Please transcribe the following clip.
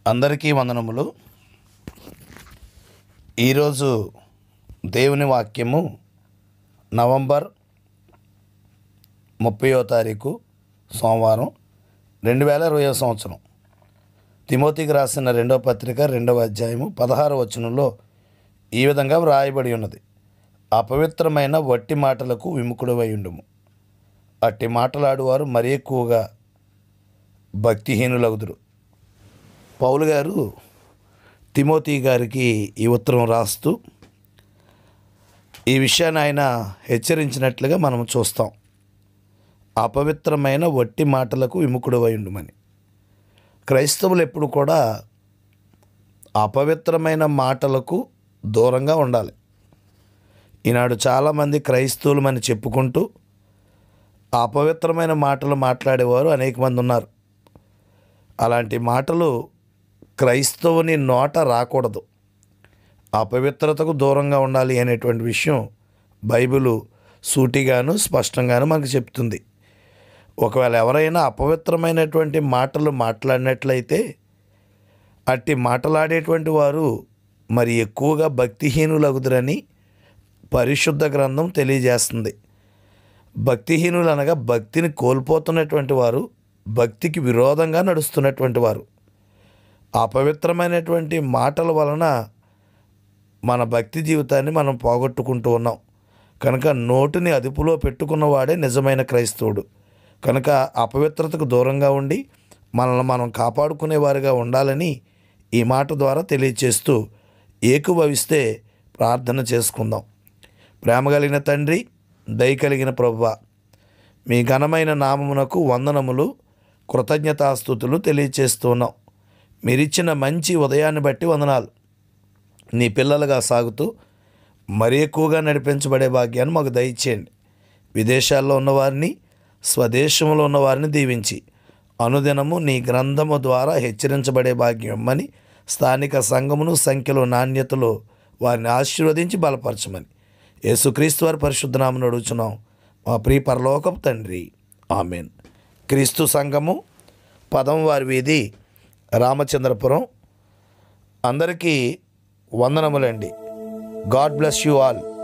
అందరికీ వందనములు ఈరోజు దేవుని వాక్యము నవంబర్ ముప్పయో తారీఖు సోమవారం రెండు వేల ఇరవై సంవత్సరం తిమోతికి రాసిన రెండవ పత్రిక రెండవ అధ్యాయము పదహారు వచనంలో ఈ విధంగా వ్రాయబడి ఉన్నది అపవిత్రమైన వట్టి మాటలకు విముఖుడవై ఉండుము అట్టి మాటలాడువారు మరీ ఎక్కువగా భక్తిహీనులగుదురు పౌలు గారు తిమోతి గారికి ఈ ఉత్తరం రాస్తూ ఈ విషయాన్ని ఆయన హెచ్చరించినట్లుగా మనం చూస్తాం అపవిత్రమైన వట్టి మాటలకు విముఖుడవై ఉండుమని క్రైస్తవులు ఎప్పుడు కూడా అపవిత్రమైన మాటలకు దూరంగా ఉండాలి ఈనాడు చాలామంది క్రైస్తవులమని చెప్పుకుంటూ అపవిత్రమైన మాటలు మాట్లాడేవారు అనేక మంది ఉన్నారు అలాంటి మాటలు క్రైస్తవుని నోట రాకూడదు అపవిత్రతకు దూరంగా ఉండాలి అనేటువంటి విషయం బైబిలు సూటిగాను స్పష్టంగాను మనకు చెప్తుంది ఒకవేళ ఎవరైనా అపవిత్రమైనటువంటి మాటలు మాట్లాడినట్లయితే అట్టి మాటలాడేటువంటి వారు మరి ఎక్కువగా భక్తిహీనులగుదురని పరిశుద్ధ గ్రంథం తెలియజేస్తుంది భక్తిహీనులు అనగా భక్తిని కోల్పోతున్నటువంటి వారు భక్తికి విరోధంగా నడుస్తున్నటువంటి వారు అపవిత్రమైనటువంటి మాటల వలన మన భక్తి జీవితాన్ని మనం పోగొట్టుకుంటూ ఉన్నాం కనుక నోటిని అదుపులో పెట్టుకున్నవాడే నిజమైన క్రైస్తవుడు కనుక అపవిత్రతకు దూరంగా ఉండి మనల్ని మనం కాపాడుకునేవారుగా ఉండాలని ఈ మాట ద్వారా తెలియచేస్తూ ఏకుభవిస్తే ప్రార్థన చేసుకుందాం ప్రేమ కలిగిన తండ్రి దయ కలిగిన ప్రభువ మీ ఘనమైన నామమునకు వందనములు కృతజ్ఞతాస్థుతులు తెలియచేస్తున్నాం మీరిచ్చిన మంచి ఉదయాన్ని బట్టి వందనాలు నీ పిల్లలుగా సాగుతూ మరీ ఎక్కువగా నడిపించబడే భాగ్యాన్ని మాకు దయచేయండి విదేశాల్లో ఉన్నవారిని స్వదేశంలో ఉన్నవారిని దీవించి అనుదినము నీ గ్రంథము ద్వారా హెచ్చరించబడే భాగ్యం ఇమ్మని స్థానిక సంఘమును సంఖ్యలో నాణ్యతలో వారిని ఆశీర్వదించి బలపరచమని యేసుక్రీస్తు వారి పరిశుద్ధనామను అడుగుచున్నాం మా ప్రియ పరలోకపు తండ్రి ఆమెన్ క్రీస్తు సంఘము పదం వారి వీధి రామచంద్రపురం అందరికీ వందనములండి గాడ్ బ్లెస్ యూ ఆల్